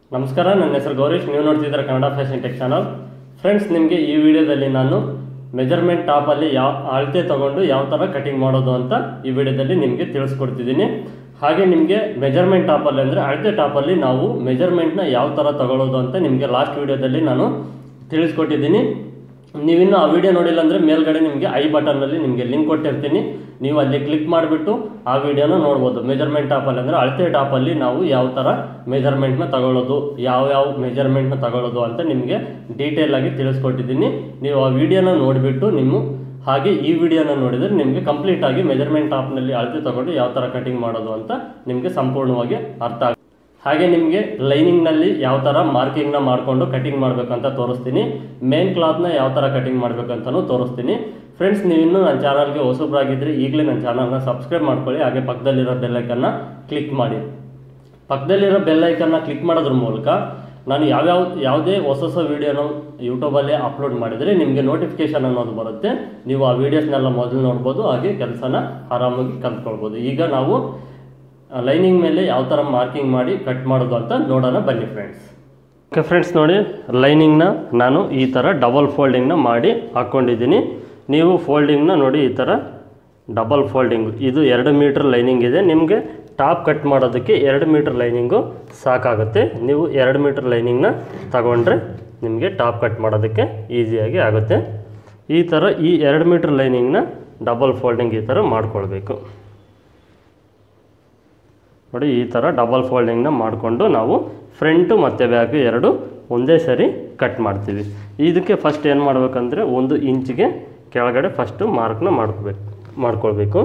ನಮಸ್ಕಾರ ನನ್ನ ಹೆಸರು ಗೌರೀಶ್ ನೀವು ನೋಡ್ತಿದ್ದೀರ Kannada fashion tech channel friends ನಿಮಗೆ ಈ ವಿಡಿಯೋದಲ್ಲಿ ನಾನು ಮೆಜರ್ಮೆಂಟ್ ಟಾಪಲ್ಲಿ ಯಾವ ಅಳತೆ ತಗೊಂಡು ಯಾವ ಥರ ಕಟಿಂಗ್ ಮಾಡೋದು ಅಂತ ಈ ವಿಡಿಯೋದಲ್ಲಿ ನಿಮಗೆ ತಿಳಿಸ್ಕೊಡ್ತಿದ್ದೀನಿ ಹಾಗೆ ನಿಮಗೆ ಮೆಜರ್ಮೆಂಟ್ ಟಾಪಲ್ಲಿ ಅಂದರೆ ಅಳತೆ ಟಾಪಲ್ಲಿ ನಾವು ಮೆಜರ್ಮೆಂಟ್ನ ಯಾವ ಥರ ತಗೊಳ್ಳೋದು ಅಂತ ನಿಮಗೆ ಲಾಸ್ಟ್ ವಿಡಿಯೋದಲ್ಲಿ ನಾನು ತಿಳಿಸ್ಕೊಟ್ಟಿದ್ದೀನಿ ನೀವಿನ್ನು ಆ ವಿಡಿಯೋ ನೋಡಿಲ್ಲ ಅಂದರೆ ಮೇಲ್ಗಡೆ ನಿಮಗೆ ಐ ಬಟನ್ನಲ್ಲಿ ನಿಮಗೆ ಲಿಂಕ್ ಕೊಟ್ಟಿರ್ತೀನಿ ನೀವು ಅಲ್ಲಿ ಕ್ಲಿಕ್ ಮಾಡಿಬಿಟ್ಟು ಆ ವಿಡಿಯೋನ ನೋಡ್ಬೋದು ಮೆಜರ್ಮೆಂಟ್ ಟಾಪಲ್ಲಿ ಅಂದರೆ ಅಳತೆ ಟಾಪಲ್ಲಿ ನಾವು ಯಾವ ಥರ ಮೆಜರ್ಮೆಂಟ್ನ ತಗೊಳ್ಳೋದು ಯಾವ ಯಾವ ಮೆಜರ್ಮೆಂಟ್ನ ತಗೊಳ್ಳೋದು ಅಂತ ನಿಮಗೆ ಡೀಟೇಲ್ ಆಗಿ ತಿಳಿಸ್ಕೊಟ್ಟಿದ್ದೀನಿ ನೀವು ಆ ವಿಡಿಯೋನ ನೋಡಿಬಿಟ್ಟು ನಿಮ್ಮ ಹಾಗೆ ಈ ವಿಡಿಯೋನ ನೋಡಿದರೆ ನಿಮಗೆ ಕಂಪ್ಲೀಟ್ ಆಗಿ ಮೆಜರ್ಮೆಂಟ್ ಟಾಪ್ನಲ್ಲಿ ಅಳತೆ ತಗೊಂಡು ಯಾವ ಥರ ಕಟಿಂಗ್ ಮಾಡೋದು ಅಂತ ನಿಮಗೆ ಸಂಪೂರ್ಣವಾಗಿ ಅರ್ಥ ಆಗುತ್ತೆ ಹಾಗೆ ನಿಮಗೆ ಲೈನಿಂಗ್ನಲ್ಲಿ ಯಾವ ಥರ ಮಾರ್ಕಿಂಗ್ನ ಮಾಡಿಕೊಂಡು ಕಟಿಂಗ್ ಮಾಡಬೇಕಂತ ತೋರಿಸ್ತೀನಿ ಮೇನ್ ಕ್ಲಾತ್ನ ಯಾವ ಥರ ಕಟಿಂಗ್ ಮಾಡಬೇಕಂತಲೂ ತೋರಿಸ್ತೀನಿ ಫ್ರೆಂಡ್ಸ್ ನೀವಿನ್ನೂ ನನ್ನ ಚಾನಲ್ಗೆ ಹೊಸಬ್ರಾಗಿದ್ದರೆ ಈಗಲೇ ನನ್ನ ಚಾನಲ್ನ ಸಬ್ಸ್ಕ್ರೈಬ್ ಮಾಡ್ಕೊಳ್ಳಿ ಹಾಗೆ ಪಕ್ಕದಲ್ಲಿರೋ ಬೆಲ್ಲೈಕನ್ನ ಕ್ಲಿಕ್ ಮಾಡಿ ಪಕ್ಕದಲ್ಲಿರೋ ಬೆಲ್ಲೈಕನ್ನ ಕ್ಲಿಕ್ ಮಾಡೋದ್ರ ಮೂಲಕ ನಾನು ಯಾವ್ಯಾವ ಯಾವುದೇ ಹೊಸ ಹೊಸ ವೀಡಿಯೋನ ಯೂಟ್ಯೂಬಲ್ಲಿ ಅಪ್ಲೋಡ್ ಮಾಡಿದರೆ ನಿಮಗೆ ನೋಟಿಫಿಕೇಶನ್ ಅನ್ನೋದು ಬರುತ್ತೆ ನೀವು ಆ ವೀಡಿಯೋಸ್ನೆಲ್ಲ ಮೊದಲು ನೋಡ್ಬೋದು ಹಾಗೆ ಕೆಲಸನ ಆರಾಮಾಗಿ ಕಲ್ತ್ಕೊಳ್ಬೋದು ಈಗ ನಾವು ಲೈನಿಂಗ್ ಮೇಲೆ ಯಾವ ಥರ ಮಾರ್ಕಿಂಗ್ ಮಾಡಿ ಕಟ್ ಮಾಡೋದು ಅಂತ ನೋಡೋಣ ಬನ್ನಿ ಫ್ರೆಂಡ್ಸ್ ಓಕೆ ಫ್ರೆಂಡ್ಸ್ ನೋಡಿ ಲೈನಿಂಗ್ನ ನಾನು ಈ ಥರ ಡಬಲ್ ಫೋಲ್ಡಿಂಗ್ನ ಮಾಡಿ ಹಾಕ್ಕೊಂಡಿದ್ದೀನಿ ನೀವು ಫೋಲ್ಡಿಂಗ್ನ ನೋಡಿ ಈ ಥರ ಡಬಲ್ ಫೋಲ್ಡಿಂಗು ಇದು ಎರಡು ಮೀಟ್ರ್ ಲೈನಿಂಗ್ ಇದೆ ನಿಮಗೆ ಟಾಪ್ ಕಟ್ ಮಾಡೋದಕ್ಕೆ ಎರಡು ಮೀಟ್ರ್ ಲೈನಿಂಗು ಸಾಕಾಗುತ್ತೆ ನೀವು ಎರಡು ಮೀಟ್ರ್ ಲೈನಿಂಗ್ನ ತಗೊಂಡ್ರೆ ನಿಮಗೆ ಟಾಪ್ ಕಟ್ ಮಾಡೋದಕ್ಕೆ ಈಸಿಯಾಗಿ ಆಗುತ್ತೆ ಈ ಥರ ಈ ಎರಡು ಮೀಟ್ರ್ ಲೈನಿಂಗ್ನ ಡಬಲ್ ಫೋಲ್ಡಿಂಗ್ ಈ ಥರ ಮಾಡ್ಕೊಳ್ಬೇಕು ನೋಡಿ ಈ ಥರ ಡಬಲ್ ಫೋಲ್ಡಿಂಗ್ನ ಮಾಡಿಕೊಂಡು ನಾವು ಫ್ರಂಟು ಮತ್ತು ಬ್ಯಾಕು ಎರಡು ಒಂದೇ ಸರಿ ಕಟ್ ಮಾಡ್ತೀವಿ ಇದಕ್ಕೆ ಫಸ್ಟ್ ಏನು ಮಾಡಬೇಕಂದ್ರೆ ಒಂದು ಇಂಚಿಗೆ ಕೆಳಗಡೆ ಫಸ್ಟು ಮಾರ್ಕ್ನ ಮಾಡ್ಕೋಬೇಕು ಮಾಡ್ಕೊಳ್ಬೇಕು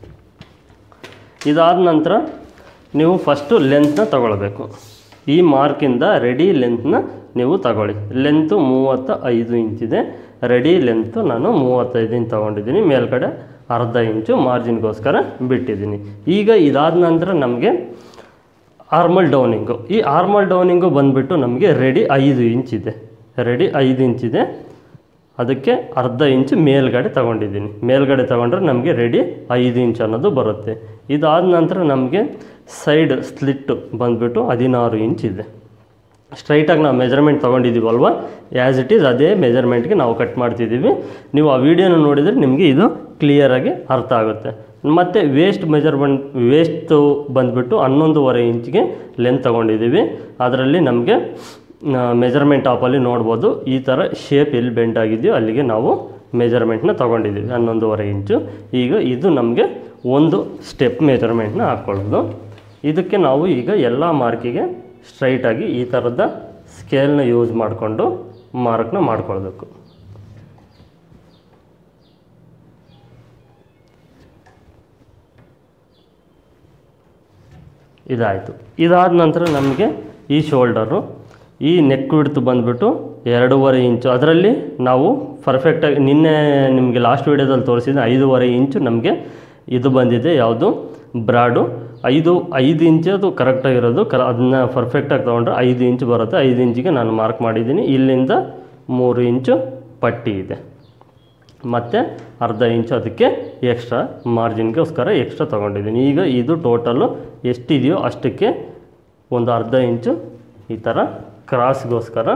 ಇದಾದ ನಂತರ ನೀವು ಫಸ್ಟು ಲೆಂತ್ನ ತಗೊಳ್ಬೇಕು ಈ ಮಾರ್ಕಿಂದ ರೆಡಿ ಲೆಂತ್ನ ನೀವು ತಗೊಳ್ಳಿ ಲೆಂತು ಮೂವತ್ತ ಐದು ಇಂಚಿದೆ ರೆಡಿ ಲೆಂತು ನಾನು ಮೂವತ್ತೈದು ಇಂಚ್ ತೊಗೊಂಡಿದ್ದೀನಿ ಮೇಲ್ಗಡೆ ಅರ್ಧ ಇಂಚು ಮಾರ್ಜಿನ್ಗೋಸ್ಕರ ಬಿಟ್ಟಿದ್ದೀನಿ ಈಗ ಇದಾದ ನಂತರ ನಮಗೆ ಆರ್ಮಲ್ ಡೌನಿಂಗು ಈ ಆರ್ಮಲ್ ಡೌನಿಂಗು ಬಂದುಬಿಟ್ಟು ನಮಗೆ ರೆಡಿ ಐದು ಇಂಚ್ ಇದೆ ರೆಡಿ ಐದು ಇಂಚಿದೆ ಅದಕ್ಕೆ ಅರ್ಧ ಇಂಚು ಮೇಲ್ಗಡೆ ತಗೊಂಡಿದ್ದೀನಿ ಮೇಲ್ಗಡೆ ತಗೊಂಡ್ರೆ ನಮಗೆ ರೆಡಿ ಐದು ಇಂಚ್ ಅನ್ನೋದು ಬರುತ್ತೆ ಇದಾದ ನಂತರ ನಮಗೆ ಸೈಡ್ ಸ್ಲಿಟ್ಟು ಬಂದುಬಿಟ್ಟು ಹದಿನಾರು ಇಂಚ್ ಇದೆ ಸ್ಟ್ರೈಟಾಗಿ ನಾವು ಮೆಜರ್ಮೆಂಟ್ ತೊಗೊಂಡಿದ್ದೀವಲ್ವ ಆ್ಯಸ್ ಇಟ್ ಈಸ್ ಅದೇ ಮೆಜರ್ಮೆಂಟ್ಗೆ ನಾವು ಕಟ್ ಮಾಡ್ತಿದ್ದೀವಿ ನೀವು ಆ ವಿಡಿಯೋನ ನೋಡಿದರೆ ನಿಮಗೆ ಇದು ಕ್ಲಿಯರಾಗಿ ಅರ್ಥ ಆಗುತ್ತೆ ಮತ್ತು ವೇಸ್ಟ್ ಮೆಜರ್ಮೆಂಟ್ ವೇಸ್ಟು ಬಂದುಬಿಟ್ಟು ಹನ್ನೊಂದುವರೆ ಇಂಚಿಗೆ ಲೆಂತ್ ತೊಗೊಂಡಿದ್ದೀವಿ ಅದರಲ್ಲಿ ನಮಗೆ ಮೆಜರ್ಮೆಂಟ್ ಟಾಪಲ್ಲಿ ನೋಡ್ಬೋದು ಈ ಥರ ಶೇಪ್ ಎಲ್ಲಿ ಬೆಂಡ್ ಆಗಿದೆಯೋ ಅಲ್ಲಿಗೆ ನಾವು ಮೆಜರ್ಮೆಂಟ್ನ ತೊಗೊಂಡಿದ್ದೀವಿ ಹನ್ನೊಂದುವರೆ ಇಂಚು ಈಗ ಇದು ನಮಗೆ ಒಂದು ಸ್ಟೆಪ್ ಮೆಜರ್ಮೆಂಟ್ನ ಹಾಕ್ಕೊಳ್ಳೋದು ಇದಕ್ಕೆ ನಾವು ಈಗ ಎಲ್ಲ ಮಾರ್ಕಿಗೆ ಸ್ಟ್ರೈಟಾಗಿ ಈ ಥರದ ಸ್ಕೇಲ್ನ ಯೂಸ್ ಮಾಡಿಕೊಂಡು ಮಾರ್ಕ್ನ ಮಾಡ್ಕೊಳ್ಬೇಕು ಇದಾಯಿತು ಇದಾದ ನಂತರ ನಮಗೆ ಈ ಶೋಲ್ಡರು ಈ ನೆಕ್ ವಿಡ್ತು ಬಂದುಬಿಟ್ಟು ಎರಡೂವರೆ ಇಂಚು ಅದರಲ್ಲಿ ನಾವು ಪರ್ಫೆಕ್ಟಾಗಿ ನಿನ್ನೆ ನಿಮಗೆ ಲಾಸ್ಟ್ ವೀಡಿಯೋದಲ್ಲಿ ತೋರಿಸಿದ ಐದೂವರೆ ಇಂಚು ನಮಗೆ ಇದು ಬಂದಿದೆ ಯಾವುದು ಬ್ರಾಡು ಐದು ಐದು ಇಂಚು ಅದು ಕರೆಕ್ಟಾಗಿರೋದು ಕರ ಅದನ್ನ ಪರ್ಫೆಕ್ಟಾಗಿ ತೊಗೊಂಡ್ರೆ ಐದು ಇಂಚು ಬರುತ್ತೆ ಐದು ಇಂಚಿಗೆ ನಾನು ಮಾರ್ಕ್ ಮಾಡಿದ್ದೀನಿ ಇಲ್ಲಿಂದ ಮೂರು ಇಂಚು ಪಟ್ಟಿ ಇದೆ ಮತ್ತು ಅರ್ಧ ಇಂಚು ಅದಕ್ಕೆ ಎಕ್ಸ್ಟ್ರಾ ಮಾರ್ಜಿನ್ಗೋಸ್ಕರ ಎಕ್ಸ್ಟ್ರಾ ತೊಗೊಂಡಿದ್ದೀನಿ ಈಗ ಇದು ಟೋಟಲ್ಲು ಎಷ್ಟಿದೆಯೋ ಅಷ್ಟಕ್ಕೆ ಒಂದು ಅರ್ಧ ಇಂಚು ಈ ಥರ ಕ್ರಾಸ್ಗೋಸ್ಕರ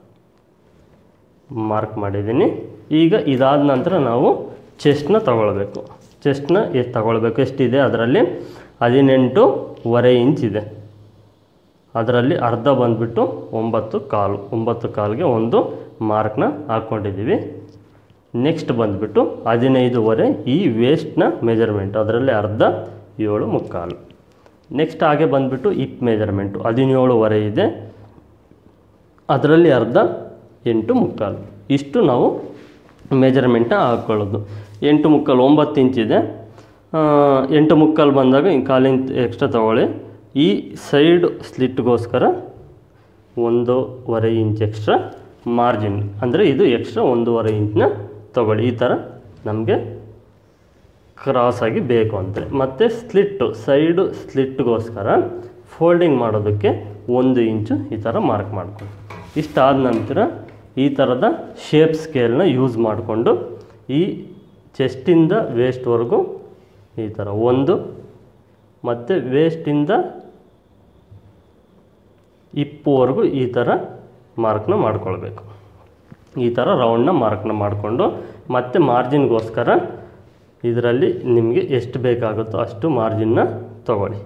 ಮಾರ್ಕ್ ಮಾಡಿದ್ದೀನಿ ಈಗ ಇದಾದ ನಂತರ ನಾವು ಚೆಸ್ಟ್ನ ತಗೊಳ್ಬೇಕು ಚೆಸ್ಟ್ನ ಎಷ್ಟು ತಗೊಳ್ಬೇಕು ಎಷ್ಟಿದೆ ಅದರಲ್ಲಿ ಹದಿನೆಂಟೂವರೆ ಇಂಚ್ ಇದೆ ಅದರಲ್ಲಿ ಅರ್ಧ ಬಂದುಬಿಟ್ಟು ಒಂಬತ್ತು ಕಾಲು ಒಂಬತ್ತು ಕಾಲಿಗೆ ಒಂದು ಮಾರ್ಕ್ನ ಹಾಕ್ಕೊಂಡಿದ್ದೀವಿ ನೆಕ್ಸ್ಟ್ ಬಂದುಬಿಟ್ಟು ಹದಿನೈದುವರೆ ಈ ವೇಸ್ಟ್ನ ಮೆಜರ್ಮೆಂಟ್ ಅದರಲ್ಲಿ ಅರ್ಧ ಏಳು ಮುಕ್ಕಾಲು ನೆಕ್ಸ್ಟ್ ಹಾಗೆ ಬಂದುಬಿಟ್ಟು ಇಪ್ ಮೆಜರ್ಮೆಂಟು ಹದಿನೇಳುವರೆ ಇದೆ ಅದರಲ್ಲಿ ಅರ್ಧ ಎಂಟು ಮುಕ್ಕಾಲು ಇಷ್ಟು ನಾವು ಮೆಜರ್ಮೆಂಟ್ನ ಹಾಕ್ಕೊಳ್ಳೋದು ಎಂಟು ಮುಕ್ಕಾಲು ಒಂಬತ್ತು ಇಂಚಿದೆ ಎಂಟು ಮುಕ್ಕಾಲು ಬಂದಾಗ ಈ ಕಾಲಿಂಚ್ ಎಕ್ಸ್ಟ್ರಾ ತೊಗೊಳ್ಳಿ ಈ ಸೈಡ್ ಸ್ಲಿಟ್ಗೋಸ್ಕರ ಒಂದೂವರೆ ಇಂಚ್ ಎಕ್ಸ್ಟ್ರಾ ಮಾರ್ಜಿನ್ ಅಂದರೆ ಇದು ಎಕ್ಸ್ಟ್ರಾ ಒಂದೂವರೆ ಇಂಚನ್ನ ತೊಗೊಳ್ಳಿ ಈ ಥರ ನಮಗೆ ಕ್ರಾಸಾಗಿ ಬೇಕು ಅಂದರೆ ಮತ್ತು ಸ್ಲಿಟ್ಟು ಸೈಡು ಸ್ಲಿಟ್ಗೋಸ್ಕರ ಫೋಲ್ಡಿಂಗ್ ಮಾಡೋದಕ್ಕೆ ಒಂದು ಇಂಚು ಈ ಥರ ಮಾರ್ಕ್ ಮಾಡ್ಕೊಳ್ಳಿ ಇಷ್ಟಾದ ನಂತರ ಈ ಥರದ ಶೇಪ್ ಸ್ಕೇಲ್ನ ಯೂಸ್ ಮಾಡಿಕೊಂಡು ಈ ಚೆಸ್ಟಿಂದ ವೇಸ್ಟ್ವರೆಗೂ ಈ ಥರ ಒಂದು ಮತ್ತು ವೇಸ್ಟಿಂದ ಇಪ್ಪುವರೆಗೂ ಈ ಥರ ಮಾರ್ಕ್ನ ಮಾಡ್ಕೊಳ್ಬೇಕು ಈ ಥರ ರೌಂಡ್ನ ಮಾರ್ಕ್ನ ಮಾಡಿಕೊಂಡು ಮತ್ತೆ ಮಾರ್ಜಿನ್ಗೋಸ್ಕರ ಇದರಲ್ಲಿ ನಿಮಗೆ ಎಷ್ಟು ಬೇಕಾಗುತ್ತೋ ಅಷ್ಟು ಮಾರ್ಜಿನ್ನ ತಗೊಳ್ಳಿ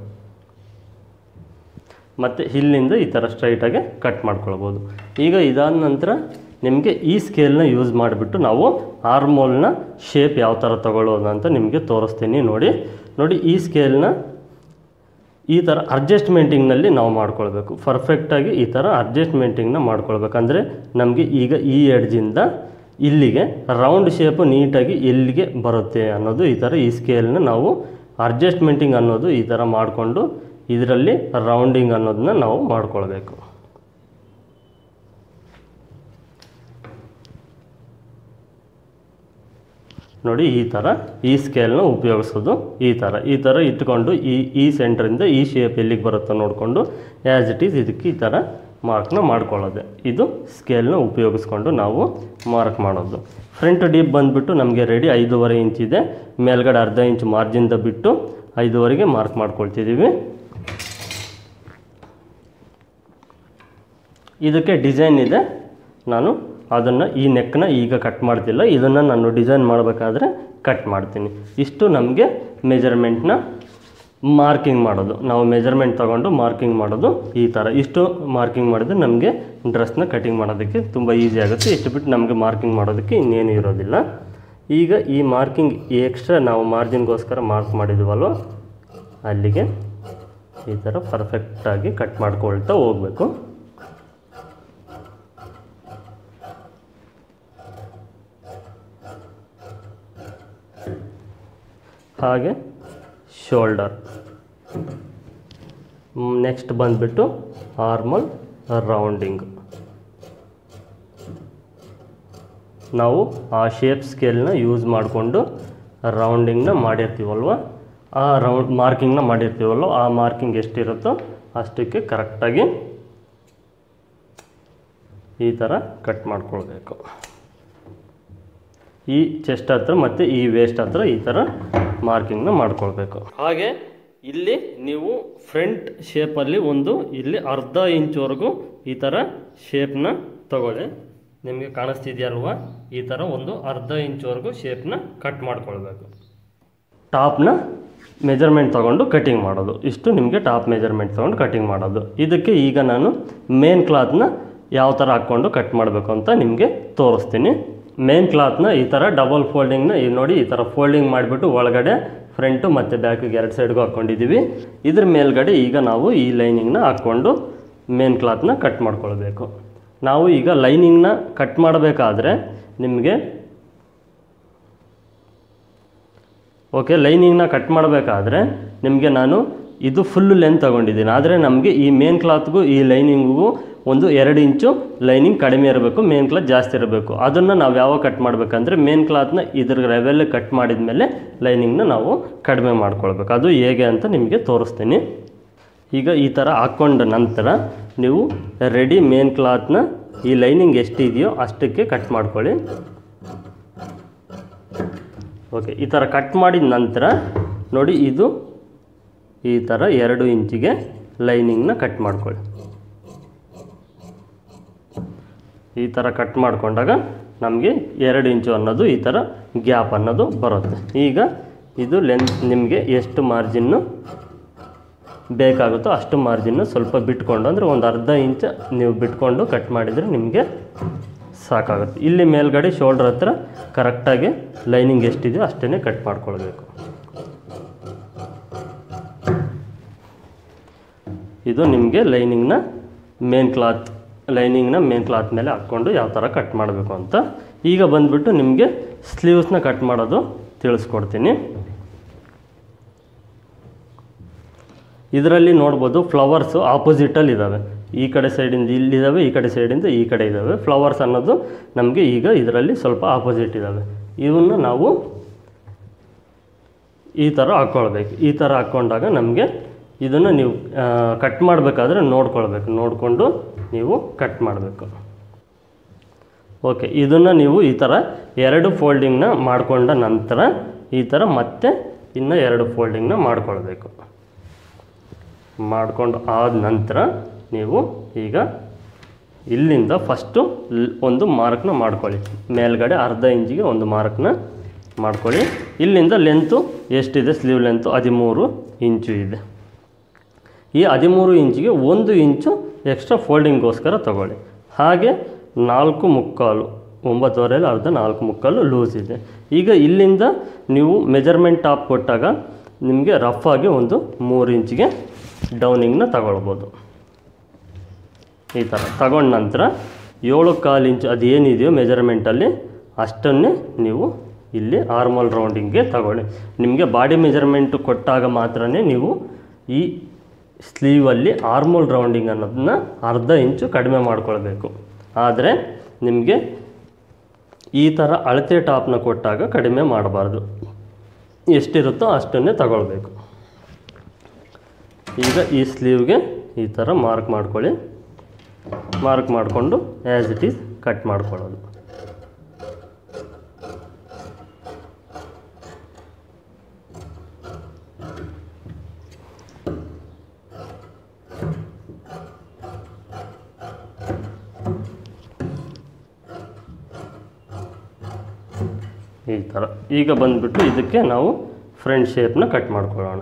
ಮತ್ತು ಇಲ್ಲಿಂದ ಈ ಥರ ಸ್ಟ್ರೈಟಾಗಿ ಕಟ್ ಮಾಡ್ಕೊಳ್ಬೋದು ಈಗ ಇದಾದ ನಂತರ ನಿಮಗೆ ಈ ಸ್ಕೇಲ್ನ ಯೂಸ್ ಮಾಡಿಬಿಟ್ಟು ನಾವು ಆರ್ಮೋಲ್ನ ಶೇಪ್ ಯಾವ ಥರ ತಗೊಳ್ಳೋದು ಅಂತ ನಿಮಗೆ ತೋರಿಸ್ತೀನಿ ನೋಡಿ ನೋಡಿ ಈ ಸ್ಕೇಲ್ನ ಈ ಥರ ಅಡ್ಜಸ್ಟ್ಮೆಂಟಿಂಗ್ನಲ್ಲಿ ನಾವು ಮಾಡ್ಕೊಳ್ಬೇಕು ಪರ್ಫೆಕ್ಟಾಗಿ ಈ ಥರ ಅಡ್ಜಸ್ಟ್ಮೆಂಟಿಂಗ್ನ ಮಾಡ್ಕೊಳ್ಬೇಕಂದ್ರೆ ನಮಗೆ ಈಗ ಈ ಎಡ್ಜಿಂದ ಇಲ್ಲಿಗೆ ರೌಂಡ್ ಶೇಪು ನೀಟಾಗಿ ಎಲ್ಲಿಗೆ ಬರುತ್ತೆ ಅನ್ನೋದು ಈ ಥರ ಈ ಸ್ಕೇಲ್ನ ನಾವು ಅಡ್ಜಸ್ಟ್ಮೆಂಟಿಂಗ್ ಅನ್ನೋದು ಈ ಥರ ಮಾಡಿಕೊಂಡು ಇದರಲ್ಲಿ ರೌಂಡಿಂಗ್ ಅನ್ನೋದನ್ನ ನಾವು ಮಾಡ್ಕೊಳ್ಬೇಕು ನೋಡಿ ಈ ಥರ ಈ ಸ್ಕೇಲ್ನ ಉಪಯೋಗಿಸೋದು ಈ ಥರ ಈ ಥರ ಇಟ್ಕೊಂಡು ಈ ಈ ಸೆಂಟ್ರಿಂದ ಈ ಶೇಪ್ ಎಲ್ಲಿಗೆ ಬರುತ್ತೋ ನೋಡಿಕೊಂಡು ಆ್ಯಸ್ ಇಟ್ ಈಸ್ ಇದಕ್ಕೆ ಈ ಥರ ಮಾರ್ಕ್ನ ಮಾಡ್ಕೊಳ್ಳೋದು ಇದು ಸ್ಕೇಲ್ನ ಉಪಯೋಗಿಸ್ಕೊಂಡು ನಾವು ಮಾರ್ಕ್ ಮಾಡೋದು ಫ್ರಂಟ್ ಡೀಪ್ ಬಂದುಬಿಟ್ಟು ನಮಗೆ ರೆಡಿ ಐದೂವರೆ ಇಂಚ್ ಇದೆ ಮೇಲ್ಗಡೆ ಅರ್ಧ ಇಂಚ್ ಮಾರ್ಜಿನ್ದ ಬಿಟ್ಟು ಐದೂವರೆಗೆ ಮಾರ್ಕ್ ಮಾಡ್ಕೊಳ್ತಿದ್ದೀವಿ ಇದಕ್ಕೆ ಡಿಸೈನ್ ಇದೆ ನಾನು ಅದನ್ನು ಈ ನೆಕ್ನ ಈಗ ಕಟ್ ಮಾಡ್ತಿಲ್ಲ ಇದನ್ನು ನಾನು ಡಿಸೈನ್ ಮಾಡಬೇಕಾದ್ರೆ ಕಟ್ ಮಾಡ್ತೀನಿ ಇಷ್ಟು ನಮಗೆ ಮೆಜರ್ಮೆಂಟ್ನ ಮಾರ್ಕಿಂಗ್ ಮಾಡೋದು ನಾವು ಮೆಜರ್ಮೆಂಟ್ ತೊಗೊಂಡು ಮಾರ್ಕಿಂಗ್ ಮಾಡೋದು ಈ ಥರ ಇಷ್ಟು ಮಾರ್ಕಿಂಗ್ ಮಾಡಿದ್ರೆ ನಮಗೆ ಡ್ರೆಸ್ನ ಕಟಿಂಗ್ ಮಾಡೋದಕ್ಕೆ ತುಂಬ ಈಸಿ ಆಗುತ್ತೆ ಇಷ್ಟು ಬಿಟ್ಟು ನಮಗೆ ಮಾರ್ಕಿಂಗ್ ಮಾಡೋದಕ್ಕೆ ಇನ್ನೇನು ಇರೋದಿಲ್ಲ ಈಗ ಈ ಮಾರ್ಕಿಂಗ್ ಎಕ್ಸ್ಟ್ರಾ ನಾವು ಮಾರ್ಜಿನ್ಗೋಸ್ಕರ ಮಾರ್ಕ್ ಮಾಡಿದ್ವಲ್ವ ಅಲ್ಲಿಗೆ ಈ ಥರ ಪರ್ಫೆಕ್ಟಾಗಿ ಕಟ್ ಮಾಡ್ಕೊಳ್ತಾ ಹೋಗಬೇಕು ಹಾಗೆ ಶೋಲ್ಡರ್ ನೆಕ್ಸ್ಟ್ ಬಂದುಬಿಟ್ಟು ಆರ್ಮಲ್ ರೌಂಡಿಂಗ್ ನಾವು ಆ ಶೇಪ್ ಸ್ಕೇಲ್ನ ಯೂಸ್ ಮಾಡಿಕೊಂಡು ರೌಂಡಿಂಗ್ನ ಮಾಡಿರ್ತೀವಲ್ವ ಆ ರೌಂಡ್ ಮಾರ್ಕಿಂಗ್ನ ಮಾಡಿರ್ತೀವಲ್ವ ಆ ಮಾರ್ಕಿಂಗ್ ಎಷ್ಟಿರುತ್ತೋ ಅಷ್ಟಕ್ಕೆ ಕರೆಕ್ಟಾಗಿ ಈ ಥರ ಕಟ್ ಮಾಡ್ಕೊಳ್ಬೇಕು ಈ ಚೆಸ್ಟ್ ಹತ್ರ ಮತ್ತು ಈ ವೇಸ್ಟ್ ಹತ್ರ ಈ ಥರ ಮಾರ್ಕಿಂಗ್ನ ಮಾಡ್ಕೊಳ್ಬೇಕು ಹಾಗೆ ಇಲ್ಲಿ ನೀವು ಫ್ರಂಟ್ ಶೇಪಲ್ಲಿ ಒಂದು ಇಲ್ಲಿ ಅರ್ಧ ಇಂಚ್ವರೆಗೂ ಈ ಥರ ಶೇಪ್ನ ತಗೊಳ್ಳಿ ನಿಮಗೆ ಕಾಣಿಸ್ತಿದೆಯಲ್ವಾ ಈ ಥರ ಒಂದು ಅರ್ಧ ಇಂಚ್ವರೆಗೂ ಶೇಪ್ನ ಕಟ್ ಮಾಡ್ಕೊಳ್ಬೇಕು ಟಾಪ್ನ ಮೆಜರ್ಮೆಂಟ್ ತೊಗೊಂಡು ಕಟಿಂಗ್ ಮಾಡೋದು ಇಷ್ಟು ನಿಮಗೆ ಟಾಪ್ ಮೆಜರ್ಮೆಂಟ್ ತೊಗೊಂಡು ಕಟಿಂಗ್ ಮಾಡೋದು ಇದಕ್ಕೆ ಈಗ ನಾನು ಮೇನ್ ಕ್ಲಾತ್ನ ಯಾವ ಥರ ಹಾಕ್ಕೊಂಡು ಕಟ್ ಮಾಡಬೇಕು ಅಂತ ನಿಮಗೆ ತೋರಿಸ್ತೀನಿ ಮೇನ್ ಕ್ಲಾತ್ನ ಈ ಥರ ಡಬಲ್ ಫೋಲ್ಡಿಂಗ್ನ ಈ ನೋಡಿ ಈ ಥರ ಫೋಲ್ಡಿಂಗ್ ಮಾಡಿಬಿಟ್ಟು ಒಳಗಡೆ ಫ್ರಂಟು ಮತ್ತು ಬ್ಯಾಕಿಗೆ ಎರಡು ಸೈಡ್ಗೂ ಹಾಕ್ಕೊಂಡಿದ್ದೀವಿ ಇದ್ರ ಮೇಲ್ಗಡೆ ಈಗ ನಾವು ಈ ಲೈನಿಂಗ್ನ ಹಾಕ್ಕೊಂಡು ಮೇನ್ ಕ್ಲಾತ್ನ ಕಟ್ ಮಾಡ್ಕೊಳ್ಬೇಕು ನಾವು ಈಗ ಲೈನಿಂಗ್ನ ಕಟ್ ಮಾಡಬೇಕಾದ್ರೆ ನಿಮಗೆ ಓಕೆ ಲೈನಿಂಗ್ನ ಕಟ್ ಮಾಡಬೇಕಾದ್ರೆ ನಿಮಗೆ ನಾನು ಇದು ಫುಲ್ಲು ಲೆಂತ್ ತೊಗೊಂಡಿದ್ದೀನಿ ಆದರೆ ನಮಗೆ ಈ ಮೇನ್ ಕ್ಲಾತ್ಗೂ ಈ ಲೈನಿಂಗಿಗೂ ಒಂದು ಎರಡು ಇಂಚು ಲೈನಿಂಗ್ ಕಡಿಮೆ ಇರಬೇಕು ಮೇನ್ ಕ್ಲಾತ್ ಜಾಸ್ತಿ ಇರಬೇಕು ಅದನ್ನು ನಾವು ಯಾವಾಗ ಕಟ್ ಮಾಡಬೇಕಂದ್ರೆ ಮೇನ್ ಕ್ಲಾತ್ನ ಇದ್ರ ಲೆವೆಲ್ ಕಟ್ ಮಾಡಿದ ಮೇಲೆ ಲೈನಿಂಗ್ನ ನಾವು ಕಡಿಮೆ ಮಾಡ್ಕೊಳ್ಬೇಕು ಅದು ಹೇಗೆ ಅಂತ ನಿಮಗೆ ತೋರಿಸ್ತೀನಿ ಈಗ ಈ ಥರ ಹಾಕ್ಕೊಂಡ ನಂತರ ನೀವು ರೆಡಿ ಮೇನ್ ಕ್ಲಾತ್ನ ಈ ಲೈನಿಂಗ್ ಎಷ್ಟಿದೆಯೋ ಅಷ್ಟಕ್ಕೆ ಕಟ್ ಮಾಡ್ಕೊಳ್ಳಿ ಓಕೆ ಈ ಥರ ಕಟ್ ಮಾಡಿದ ನಂತರ ನೋಡಿ ಇದು ಈ ಥರ ಎರಡು ಇಂಚಿಗೆ ಲೈನಿಂಗ್ನ ಕಟ್ ಮಾಡ್ಕೊಳ್ಳಿ ಈ ಥರ ಕಟ್ ಮಾಡಿಕೊಂಡಾಗ ನಮಗೆ ಎರಡು ಇಂಚು ಅನ್ನೋದು ಈ ಥರ ಗ್ಯಾಪ್ ಅನ್ನೋದು ಬರುತ್ತೆ ಈಗ ಇದು ಲೆಂತ್ ನಿಮಗೆ ಎಷ್ಟು ಮಾರ್ಜಿನ್ನು ಬೇಕಾಗುತ್ತೋ ಅಷ್ಟು ಮಾರ್ಜಿನ್ನು ಸ್ವಲ್ಪ ಬಿಟ್ಕೊಂಡು ಅಂದರೆ ಒಂದು ಅರ್ಧ ಇಂಚ್ ನೀವು ಬಿಟ್ಕೊಂಡು ಕಟ್ ಮಾಡಿದರೆ ನಿಮಗೆ ಸಾಕಾಗುತ್ತೆ ಇಲ್ಲಿ ಮೇಲ್ಗಡೆ ಶೋಲ್ಡ್ರ್ ಹತ್ರ ಕರೆಕ್ಟಾಗಿ ಲೈನಿಂಗ್ ಎಷ್ಟಿದೆಯೋ ಅಷ್ಟೇ ಕಟ್ ಮಾಡ್ಕೊಳ್ಬೇಕು ಇದು ನಿಮಗೆ ಲೈನಿಂಗ್ನ ಮೇನ್ ಕ್ಲಾತ್ ಲೈನಿಂಗ್ನ ಮೇನ್ ಕ್ಲಾತ್ ಮೇಲೆ ಹಾಕ್ಕೊಂಡು ಯಾವ ಥರ ಕಟ್ ಮಾಡಬೇಕು ಅಂತ ಈಗ ಬಂದುಬಿಟ್ಟು ನಿಮಗೆ ಸ್ಲೀವ್ಸ್ನ ಕಟ್ ಮಾಡೋದು ತಿಳಿಸ್ಕೊಡ್ತೀನಿ ಇದರಲ್ಲಿ ನೋಡ್ಬೋದು ಫ್ಲವರ್ಸು ಆಪೋಸಿಟಲ್ಲಿ ಇದ್ದಾವೆ ಈ ಕಡೆ ಸೈಡಿಂದ ಇಲ್ಲಿದ್ದಾವೆ ಈ ಕಡೆ ಸೈಡಿಂದ ಈ ಕಡೆ ಇದ್ದಾವೆ ಫ್ಲವರ್ಸ್ ಅನ್ನೋದು ನಮಗೆ ಈಗ ಇದರಲ್ಲಿ ಸ್ವಲ್ಪ ಆಪೋಸಿಟ್ ಇದ್ದಾವೆ ಇವನ್ನ ನಾವು ಈ ಥರ ಹಾಕ್ಕೊಳ್ಬೇಕು ಈ ಥರ ಹಾಕ್ಕೊಂಡಾಗ ನಮಗೆ ಇದನ್ನು ನೀವು ಕಟ್ ಮಾಡಬೇಕಾದ್ರೆ ನೋಡ್ಕೊಳ್ಬೇಕು ನೋಡಿಕೊಂಡು ನೀವು ಕಟ್ ಮಾಡಬೇಕು ಓಕೆ ಇದನ್ನು ನೀವು ಈ ಥರ ಎರಡು ಫೋಲ್ಡಿಂಗ್ನ ಮಾಡಿಕೊಂಡ ನಂತರ ಈ ಥರ ಮತ್ತೆ ಇನ್ನು ಎರಡು ಫೋಲ್ಡಿಂಗ್ನ ಮಾಡ್ಕೊಳ್ಬೇಕು ಮಾಡ್ಕೊಂಡು ಆದ ನಂತರ ನೀವು ಈಗ ಇಲ್ಲಿಂದ ಫಸ್ಟು ಲ್- ಒಂದು ಮಾರ್ಕ್ನ ಮಾಡ್ಕೊಳ್ಳಿ ಮೇಲ್ಗಡೆ ಅರ್ಧ ಇಂಚಿಗೆ ಒಂದು ಮಾರ್ಕ್ನ ಮಾಡ್ಕೊಳ್ಳಿ ಇಲ್ಲಿಂದ ಲೆಂತು ಎಷ್ಟಿದೆ ಸ್ಲೀವ್ ಲೆಂತು ಹದಿಮೂರು ಇಂಚು ಇದೆ ಈ ಹದಿಮೂರು ಇಂಚಿಗೆ ಒಂದು ಇಂಚು ಎಕ್ಸ್ಟ್ರಾ ಫೋಲ್ಡಿಂಗ್ಗೋಸ್ಕರ ತಗೊಳ್ಳಿ ಹಾಗೆ ನಾಲ್ಕು ಮುಕ್ಕಾಲು ಒಂಬತ್ತುವರೆಯಲ್ಲಿ ಅರ್ಧ ನಾಲ್ಕು ಮುಕ್ಕಾಲು ಲೂಸ್ ಇದೆ ಈಗ ಇಲ್ಲಿಂದ ನೀವು ಮೆಜರ್ಮೆಂಟ್ ಟಾಪ್ ಕೊಟ್ಟಾಗ ನಿಮಗೆ ರಫ್ ಆಗಿ ಒಂದು ಮೂರು ಇಂಚಿಗೆ ಡೌನಿಂಗ್ನ ತಗೊಳ್ಬೋದು ಈ ಥರ ತಗೊಂಡ ನಂತರ ಏಳು ಕಾಲು ಇಂಚು ಅದೇನಿದೆಯೋ ಮೆಜರ್ಮೆಂಟಲ್ಲಿ ಅಷ್ಟನ್ನೇ ನೀವು ಇಲ್ಲಿ ಆರ್ಮಲ್ ರೌಂಡಿಂಗ್ಗೆ ತಗೊಳ್ಳಿ ನಿಮಗೆ ಬಾಡಿ ಮೆಜರ್ಮೆಂಟು ಕೊಟ್ಟಾಗ ಮಾತ್ರನೇ ನೀವು ಈ ಸ್ಲೀವಲ್ಲಿ ಆರ್ಮೋಲ್ ರೌಂಡಿಂಗ್ ಅನ್ನೋದನ್ನ ಅರ್ಧ ಇಂಚು ಕಡಿಮೆ ಮಾಡ್ಕೊಳ್ಬೇಕು ಆದರೆ ನಿಮಗೆ ಈ ಥರ ಅಳತೆ ಟಾಪ್ನ ಕೊಟ್ಟಾಗ ಕಡಿಮೆ ಮಾಡಬಾರ್ದು ಎಷ್ಟಿರುತ್ತೋ ಅಷ್ಟನ್ನೇ ತಗೊಳ್ಬೇಕು ಈಗ ಈ ಸ್ಲೀವ್ಗೆ ಈ ಥರ ಮಾರ್ಕ್ ಮಾಡ್ಕೊಳ್ಳಿ ಮಾರ್ಕ್ ಮಾಡಿಕೊಂಡು ಆ್ಯಸ್ ಇಟ್ ಈಸ್ ಕಟ್ ಮಾಡ್ಕೊಳ್ಳೋದು ಈ ಥರ ಈಗ ಬಂದುಬಿಟ್ಟು ಇದಕ್ಕೆ ನಾವು ಫ್ರಂಟ್ ಶೇಪ್ನ ಕಟ್ ಮಾಡ್ಕೊಳ್ಳೋಣ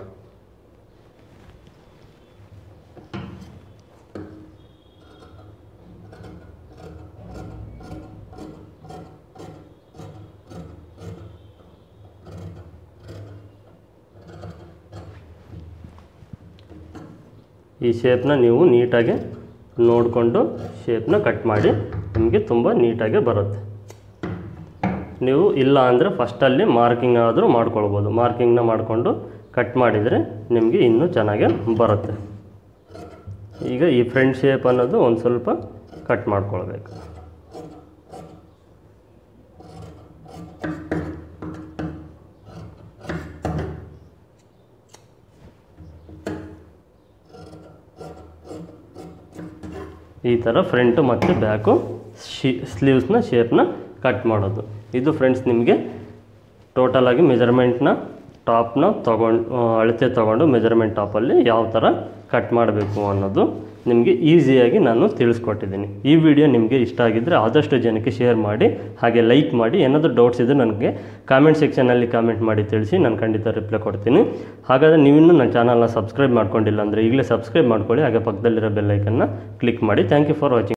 ಈ ಶೇಪ್ನ ನೀವು ನೀಟಾಗಿ ನೋಡಿಕೊಂಡು ಶೇಪ್ನ ಕಟ್ ಮಾಡಿ ನಿಮಗೆ ತುಂಬ ನೀಟಾಗಿ ಬರುತ್ತೆ ನೀವು ಇಲ್ಲ ಅಂದರೆ ಫಸ್ಟಲ್ಲಿ ಮಾರ್ಕಿಂಗ್ ಆದರೂ ಮಾಡ್ಕೊಳ್ಬೋದು ಮಾರ್ಕಿಂಗ್ನ ಮಾಡಿಕೊಂಡು ಕಟ್ ಮಾಡಿದರೆ ನಿಮಗೆ ಇನ್ನೂ ಚೆನ್ನಾಗಿ ಬರುತ್ತೆ ಈಗ ಈ ಫ್ರಂಟ್ ಶೇಪ್ ಅನ್ನೋದು ಒಂದು ಸ್ವಲ್ಪ ಕಟ್ ಮಾಡ್ಕೊಳ್ಬೇಕು ಈ ಥರ ಫ್ರಂಟು ಮತ್ತು ಬ್ಯಾಕು ಶಿ ಸ್ಲೀವ್ಸ್ನ ಶೇಪ್ನ ಕಟ್ ಮಾಡೋದು ಇದು ಫ್ರೆಂಡ್ಸ್ ನಿಮಗೆ ಟೋಟಲಾಗಿ ಮೆಜರ್ಮೆಂಟ್ನ ಟಾಪ್ನ ತೊಗೊಂಡು ಅಳತೆ ತೊಗೊಂಡು ಮೆಜರ್ಮೆಂಟ್ ಟಾಪಲ್ಲಿ ಯಾವ ಥರ ಕಟ್ ಮಾಡಬೇಕು ಅನ್ನೋದು ನಿಮಗೆ ಈಸಿಯಾಗಿ ನಾನು ತಿಳಿಸ್ಕೊಟ್ಟಿದ್ದೀನಿ ಈ ವಿಡಿಯೋ ನಿಮಗೆ ಇಷ್ಟ ಆಗಿದ್ದರೆ ಆದಷ್ಟು ಜನಕ್ಕೆ ಶೇರ್ ಮಾಡಿ ಹಾಗೆ ಲೈಕ್ ಮಾಡಿ ಏನಾದರೂ ಡೌಟ್ಸ್ ಇದ್ದರೆ ನನಗೆ ಕಾಮೆಂಟ್ ಸೆಕ್ಷನಲ್ಲಿ ಕಾಮೆಂಟ್ ಮಾಡಿ ತಿಳಿಸಿ ನಾನು ಖಂಡಿತ ರಿಪ್ಲೈ ಕೊಡ್ತೀನಿ ಹಾಗಾದರೆ ನೀವಿನ್ನೂ ನನ್ನ ಚಾನಲ್ನ ಸಬ್ಸ್ಕ್ರೈಬ್ ಮಾಡ್ಕೊಂಡಿಲ್ಲ ಅಂದರೆ ಈಗಲೇ ಸಬ್ಸ್ಕ್ರೈಬ್ ಮಾಡ್ಕೊಳ್ಳಿ ಹಾಗೆ ಪಕ್ಕದಲ್ಲಿರೋ ಬೆಲ್ಲೈಕನ್ನ ಕ್ಲಿಕ್ ಮಾಡಿ ಥ್ಯಾಂಕ್ ಯು ಫಾರ್ ವಾಚಿಂಗ್